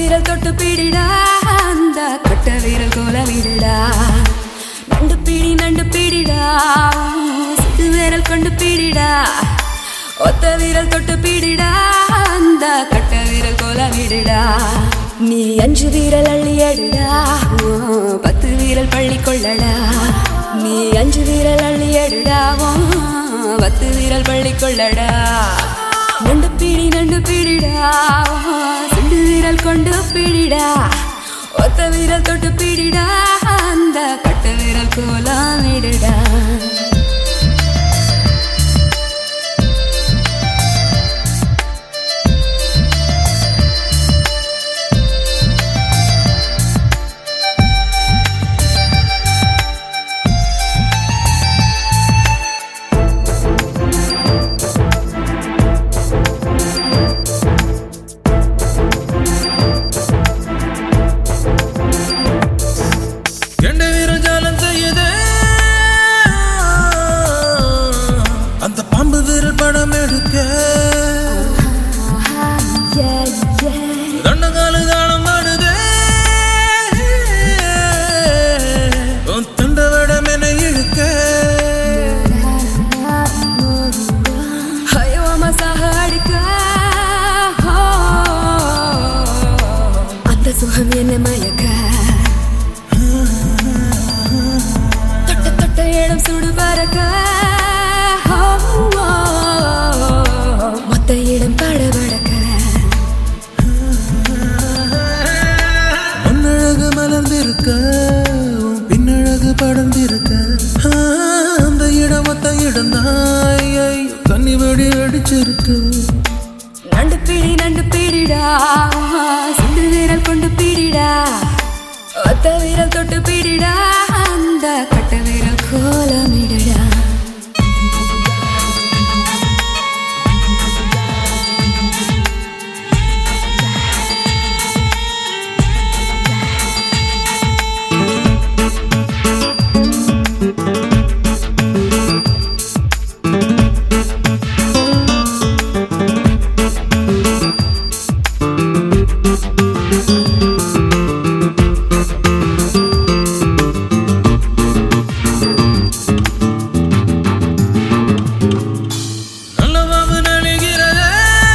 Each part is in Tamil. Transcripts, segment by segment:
விரல் தொட்டு பிடிடா அந்த கட்ட விரல் கோல விடுடா நண்டு பிடி நண்டு பிடிடா சிறு விரல் கொண்டு பிடிடா ஒத்த விரல் தொட்டு பிடிடா அந்த கட்ட விரல் கோல விடுடா நீ அஞ்சு வீரல் அள்ளி எடுடா ஓ, பத்து வீரல் பள்ளி கொள்ளடா நீ அஞ்சு வீரல் அள்ளி எடுடா ஓ, பத்து வீரல் பள்ளி கொள்ளடா நண்டு பிடி நண்டு பிடிடா ஓ, சிண்டு வீரல் கொண்டு பிடிடா ஒத்த வீரல் தொட்டு பிடிடா அந்த கட்ட வீரல் கோலாமிடுடா எண்ட வீரம் ஜாலம் செய்யுதே அந்த பாம்பு வீரல் படம் எடுக்க Yeah, yeah. தண்டகாலு தாளம் பாடுதே உன் தண்டவடம் என இழுக்க ஐயோ மசாக அடிக்க ஓ, அந்த சுகம் என்ன மயக்க தொட்ட தொட்ட இடம் சுடு பறக்க ஓ, ஓ, மொத்த இடம் படபடக்க மண்ணழகு மலர்ந்திருக்க உன் பின்னழகு படர்ந்திருக்க ஆ, அந்த இடம் மொத்த இடம் தான் கண்ணி வெடி அடிச்சிருக்கு நண்டு பிடி நண்டு பிடிடா சிந்து வீரல் கொண்டு பிடிடா ஒத்த வீரல் தொட்டு பிடிடா அந்த கட்ட வீரல் கோலமிடடா நல்ல பாம்பு நழுகிறதே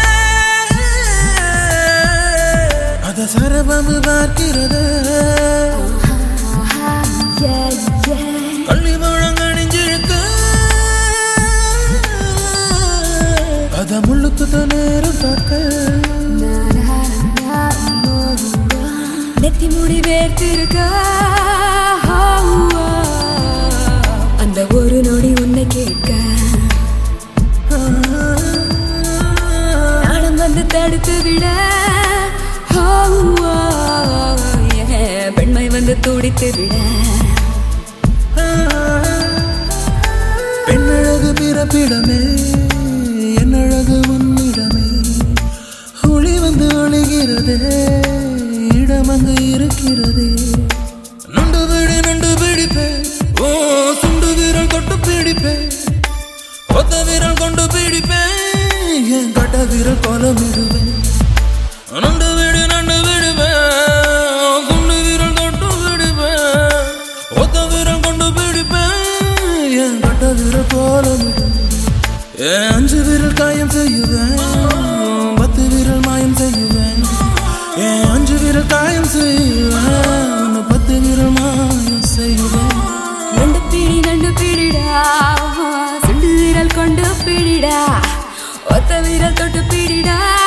அத சரபாம்பு பார்க்கிறது Yeah, yeah. கள்ளி பழம் கணிஞ்சிருக்கு அத முள்ளுக்கு தான் நேரம் பார்க்க நெத்தி முடி வேர்த்திருக்க அந்த ஒரு நொடி உன்னை கேட்க நாணம் வந்து தடுத்து விட ஓ, ஓ, yeah. பெண்மை வந்து துடித்து விட பெண்ணழகு பிறப்பிடமே என்னழகு உன்னிடமே ஒளி வந்து ஒளிகிறதே இடம் அங்கு இருக்கிறதே நண்டு பிடி நண்டு பிடிப்பே ஓ சுண்டு வீரல் கொண்டு பிடிப்பே ஒத்த வீரல் கொண்டு பிடிப்பே என் கட்ட வீரல் கோலமிடுவேன் நண்டு வீடு நண்டு விடுவேன் குண்டு வீரல் தொட்டு விடுவேன் ஒத்த வீரல் கொண்டு பிடிப்பேன் என் கட்ட வீரல் கோலமிடுவேன் என் அஞ்சு வீரல் காயம் செய்யுவேன் பத்து வீரல் மாயம் செய்யுவேன் என் அஞ்சு வீரல் காயம் செய்யுவேன் உன்னை பத்து வீரல் மாயம் செய்யுவேன் நண்டு பிடி நண்டு பிடிடா சிண்டு வீரல் கொண்டு பிடிடா ஒத்த வீரல் தொட்டு பிடிடா